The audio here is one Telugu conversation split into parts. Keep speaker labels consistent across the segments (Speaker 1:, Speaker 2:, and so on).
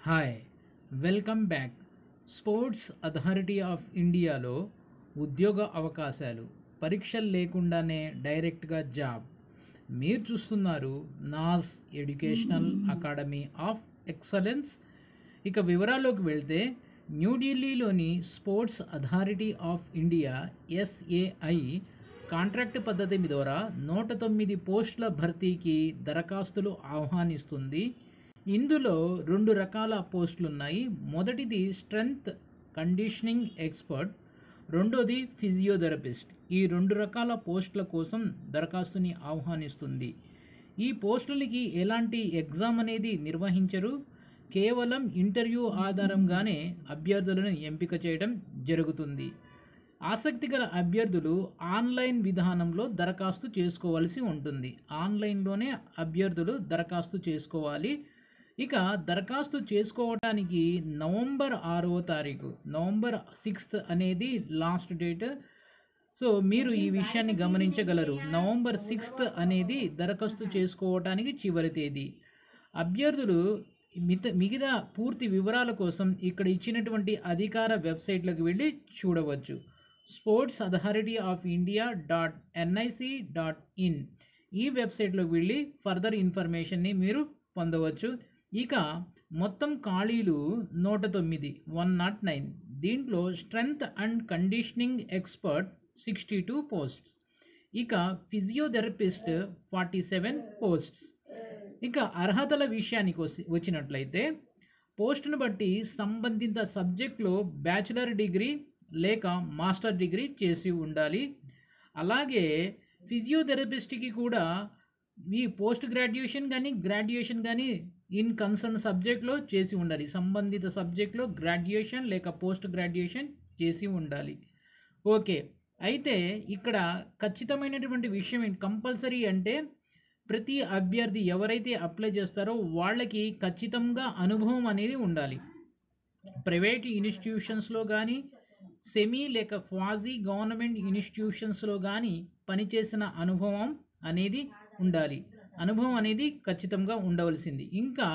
Speaker 1: hi welcome back sports authority of ఇండియాలో ఉద్యోగ అవకాశాలు పరీక్షలు లేకుండానే డైరెక్ట్గా జాబ్ మీరు చూస్తున్నారు నాస్ ఎడ్యుకేషనల్ అకాడమీ ఆఫ్ ఎక్సలెన్స్ ఇక వివరాల్లోకి వెళ్తే న్యూఢిల్లీలోని sports authority of India SAI contract పద్ధతి ద్వారా నూట తొమ్మిది పోస్టుల భర్తీకి దరఖాస్తులు ఆహ్వానిస్తుంది ఇందులో రెండు రకాల పోస్టులు ఉన్నాయి మొదటిది స్ట్రెంగ్త్ కండిషనింగ్ ఎక్స్పర్ట్ రెండోది ఫిజియోథెరపిస్ట్ ఈ రెండు రకాల పోస్టుల కోసం దరఖాస్తుని ఆహ్వానిస్తుంది ఈ పోస్టులకి ఎలాంటి ఎగ్జామ్ అనేది నిర్వహించరు కేవలం ఇంటర్వ్యూ ఆధారంగానే అభ్యర్థులను ఎంపిక చేయడం జరుగుతుంది ఆసక్తిగల అభ్యర్థులు ఆన్లైన్ విధానంలో దరఖాస్తు చేసుకోవాల్సి ఉంటుంది ఆన్లైన్లోనే అభ్యర్థులు దరఖాస్తు చేసుకోవాలి ఇక దరఖాస్తు చేసుకోవడానికి నవంబర్ ఆరవ తారీఖు నవంబర్ సిక్స్త్ అనేది లాస్ట్ డేట్ సో మీరు ఈ విషయాన్ని గమనించగలరు నవంబర్ సిక్స్త్ అనేది దరఖాస్తు చేసుకోవటానికి చివరి తేదీ అభ్యర్థులు మిత మిగతా పూర్తి వివరాల కోసం ఇక్కడ ఇచ్చినటువంటి అధికార వెబ్సైట్లకు వెళ్ళి చూడవచ్చు sports authority of India dot N I C dot in ఈ వెబ్సైట్లోకి వెళ్ళి ఫర్దర్ ఇన్ఫర్మేషన్ని మీరు పొందవచ్చు ఇక మొత్తం ఖాళీలు నూట తొమ్మిది వన్ నాట్ నైన్ దీంట్లో strength and conditioning expert sixty two posts ఇక ఫిజియోథెరపిస్ట్ ఫార్టీ సెవెన్ పోస్ట్స్ ఇక అర్హతల విషయానికి వచ్చి వచ్చినట్లయితే పోస్టును బట్టి సంబంధిత సబ్జెక్ట్లో బ్యాచిలర్ డిగ్రీ లేక మాస్టర్ డిగ్రీ చేసి ఉండాలి అలాగే ఫిజియోథెరపిస్ట్కి కూడా ఈ పోస్ట్ గ్రాడ్యుయేషన్ కానీ గ్రాడ్యుయేషన్ కానీ ఇన్ కన్సర్న్ సబ్జెక్ట్లో చేసి ఉండాలి సంబంధిత సబ్జెక్ట్లో గ్రాడ్యుయేషన్ లేక పోస్ట్ గ్రాడ్యుయేషన్ చేసి ఉండాలి ఓకే అయితే ఇక్కడ ఖచ్చితమైనటువంటి విషయం ఏంటి కంపల్సరీ అంటే ప్రతి అభ్యర్థి ఎవరైతే అప్లై చేస్తారో వాళ్ళకి ఖచ్చితంగా అనుభవం అనేది ఉండాలి ప్రైవేట్ ఇన్స్టిట్యూషన్స్లో కానీ సెమీ లేక క్వాజీ గవర్నమెంట్ ఇన్స్టిట్యూషన్స్లో కానీ పనిచేసిన అనుభవం అనేది ఉండాలి అనుభవం అనేది ఖచ్చితంగా ఉండవలసింది ఇంకా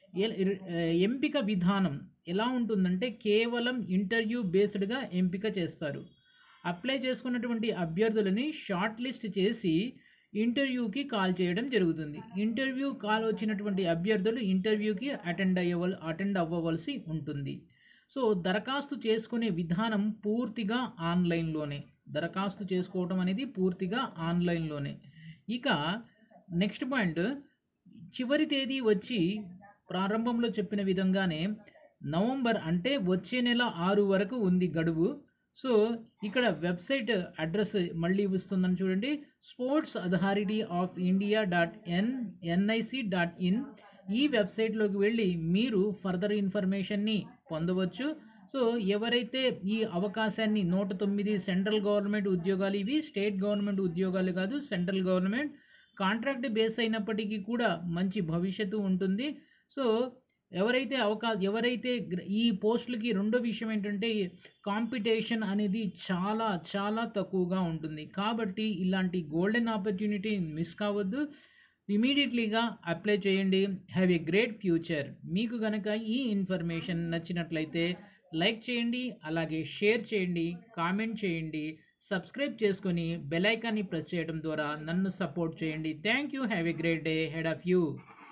Speaker 1: ఎంపిక విధానం ఎలా ఉంటుందంటే కేవలం ఇంటర్వ్యూ బేస్డ్గా ఎంపిక చేస్తారు అప్లై చేసుకున్నటువంటి అభ్యర్థులని షార్ట్ లిస్ట్ చేసి ఇంటర్వ్యూకి కాల్ చేయడం జరుగుతుంది ఇంటర్వ్యూ కాల్ వచ్చినటువంటి అభ్యర్థులు ఇంటర్వ్యూకి అటెండ్ అయ్యవల్ అటెండ్ అవ్వవలసి ఉంటుంది సో దరఖాస్తు చేసుకునే విధానం పూర్తిగా ఆన్లైన్లోనే దరఖాస్తు చేసుకోవడం అనేది పూర్తిగా ఆన్లైన్లోనే ఇక నెక్స్ట్ పాయింట్ చివరి తేదీ వచ్చి ప్రారంభంలో చెప్పిన విధంగానే నవంబర్ అంటే వచ్చే నెల ఆరు వరకు ఉంది గడువు సో ఇక్కడ వెబ్సైట్ అడ్రస్ మళ్ళీ ఇస్తుందని చూడండి sports authority of India dot N N I C dot in ఈ వెబ్సైట్లోకి వెళ్ళి మీరు ఫర్దర్ ఇన్ఫర్మేషన్ని పొందవచ్చు సో ఎవరైతే ఈ అవకాశాన్ని నూట తొమ్మిది సెంట్రల్ గవర్నమెంట్ ఉద్యోగాలు ఇవి స్టేట్ గవర్నమెంట్ ఉద్యోగాలు కాదు సెంట్రల్ గవర్నమెంట్ కాంట్రాక్ట్ బేస్ అయినప్పటికీ కూడా మంచి భవిష్యత్తు ఉంటుంది సో ఎవరైతే అవకా ఎవరైతే ఈ పోస్టులకి రెండో విషయం ఏంటంటే కాంపిటీషన్ అనేది చాలా చాలా తక్కువగా ఉంటుంది కాబట్టి ఇలాంటి గోల్డెన్ ఆపర్చునిటీ మిస్ కావద్దు ఇమీడియట్లీగా అప్లై చేయండి హ్యావ్ ఏ గ్రేట్ ఫ్యూచర్ మీకు కనుక ఈ ఇన్ఫర్మేషన్ నచ్చినట్లయితే లైక్ చేయండి అలాగే షేర్ చేయండి కామెంట్ చేయండి సబ్స్క్రైబ్ చేసుకొని బెల్ ఐకాన్ని ప్రెస్ చేయడం ద్వారా నన్ను సపోర్ట్ చేయండి thank you have a great day head of you